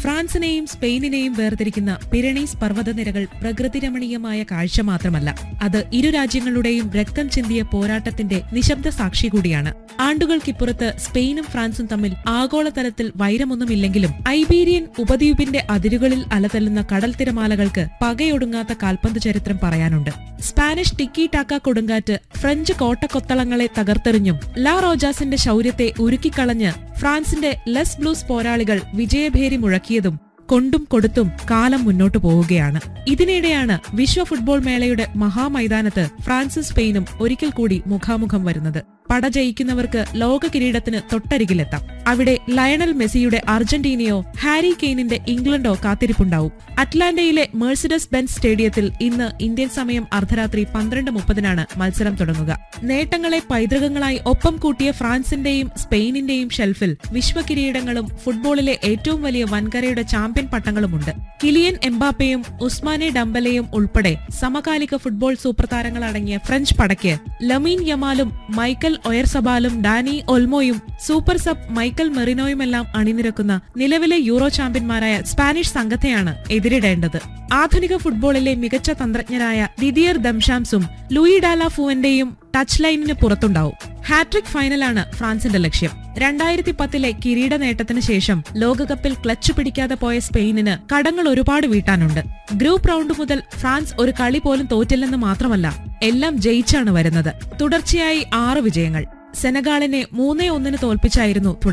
ഫ്രാൻസിനെയും സ്പെയിനിനെയും വേർതിരിക്കുന്ന പിരണീസ് പർവ്വതനിരകൾ പ്രകൃതിരമണീയമായ കാഴ്ച മാത്രമല്ല അത് ഇരു രാജ്യങ്ങളുടെയും രക്തം ചിന്തിയ പോരാട്ടത്തിന്റെ നിശബ്ദ സാക്ഷി കൂടിയാണ് ആണ്ടുകൾക്കിപ്പുറത്ത് സ്പെയിനും ഫ്രാൻസും തമ്മിൽ ആഗോളതലത്തിൽ വൈരമൊന്നുമില്ലെങ്കിലും ഐബീരിയൻ ഉപദ്വീപിന്റെ അതിരുകളിൽ അലതല്ലുന്ന കടൽ തിരമാലകൾക്ക് പകയൊടുങ്ങാത്ത കാൽപന്ത് ചരിത്രം പറയാനുണ്ട് സ്പാനിഷ് ടിക്കി ടാക്ക കൊടുങ്കാറ്റ് ഫ്രഞ്ച് കോട്ടക്കൊത്തളങ്ങളെ തകർത്തെറിഞ്ഞും ലാ റോജാസിന്റെ ശൗര്യത്തെ ഉരുക്കിക്കളഞ്ഞ് ഫ്രാൻസിന്റെ ലെസ് ബ്ലൂസ് പോരാളികൾ വിജയഭേരി മുഴക്കിയതും കൊണ്ടും കൊടുത്തും കാലം മുന്നോട്ടു പോവുകയാണ് ഇതിനിടെയാണ് വിശ്വ ഫുട്ബോൾ മേളയുടെ മഹാമൈതാനത്ത് ഫ്രാൻസും സ്പെയിനും ഒരിക്കൽ കൂടി മുഖാമുഖം വരുന്നത് പട ജയിക്കുന്നവർക്ക് ലോക കിരീടത്തിന് തൊട്ടരികിലെത്താം അവിടെ ലയണൽ മെസ്സിയുടെ അർജന്റീനയോ ഹാരി കെയ്നിന്റെ ഇംഗ്ലണ്ടോ കാത്തിരിപ്പുണ്ടാവും അറ്റ്ലാന്റയിലെ മേഴ്സിഡസ് ബെൻസ് സ്റ്റേഡിയത്തിൽ ഇന്ന് ഇന്ത്യൻ സമയം അർദ്ധരാത്രി പന്ത്രണ്ട് മുപ്പതിനാണ് മത്സരം തുടങ്ങുക നേട്ടങ്ങളെ പൈതൃകങ്ങളായി ഒപ്പം കൂട്ടിയ ഫ്രാൻസിന്റെയും സ്പെയിനിന്റെയും ഷെൽഫിൽ വിശ്വകിരീടങ്ങളും ഫുട്ബോളിലെ ഏറ്റവും വലിയ വൻകരയുടെ ചാമ്പ്യൻ പട്ടങ്ങളുമുണ്ട് കിലിയൻ എംബാപ്പയും ഉസ്മാനെ ഡംബലയും ഉൾപ്പെടെ സമകാലിക ഫുട്ബോൾ സൂപ്പർ താരങ്ങളടങ്ങിയ ഫ്രഞ്ച് പടയ്ക്ക് ലമീൻ യമാലും മൈക്കൽ ഒയർസബാലും ഡാനി ഒൽമോയും സൂപ്പർ സബ് മൈക്കൽ മെറിനോയുമെല്ലാം അണിനിരക്കുന്ന നിലവിലെ യൂറോ ചാമ്പ്യന്മാരായ സ്പാനിഷ് സംഘത്തെയാണ് എതിരിടേണ്ടത് ആധുനിക ഫുട്ബോളിലെ മികച്ച തന്ത്രജ്ഞരായ ദിദിയർ ദംഷാംസും ലൂയി ഡാല ഫുവന്റെയും ടച്ച് ലൈനിന് പുറത്തുണ്ടാവും ഹാട്രിക് ഫൈനലാണ് ഫ്രാൻസിന്റെ ലക്ഷ്യം രണ്ടായിരത്തി പത്തിലെ കിരീട നേട്ടത്തിന് ശേഷം ലോകകപ്പിൽ ക്ലച്ച് പിടിക്കാതെ പോയ സ്പെയിനിന് കടങ്ങൾ ഒരുപാട് വീട്ടാനുണ്ട് ഗ്രൂപ്പ് റൗണ്ട് മുതൽ ഫ്രാൻസ് ഒരു കളി പോലും തോറ്റില്ലെന്ന് മാത്രമല്ല എല്ലാം ജയിച്ചാണ് വരുന്നത് തുടർച്ചയായി ആറ് വിജയങ്ങൾ സെനഗാളിനെ മൂന്നേ ഒന്നിന് തോൽപ്പിച്ചായിരുന്നു തുടക്കം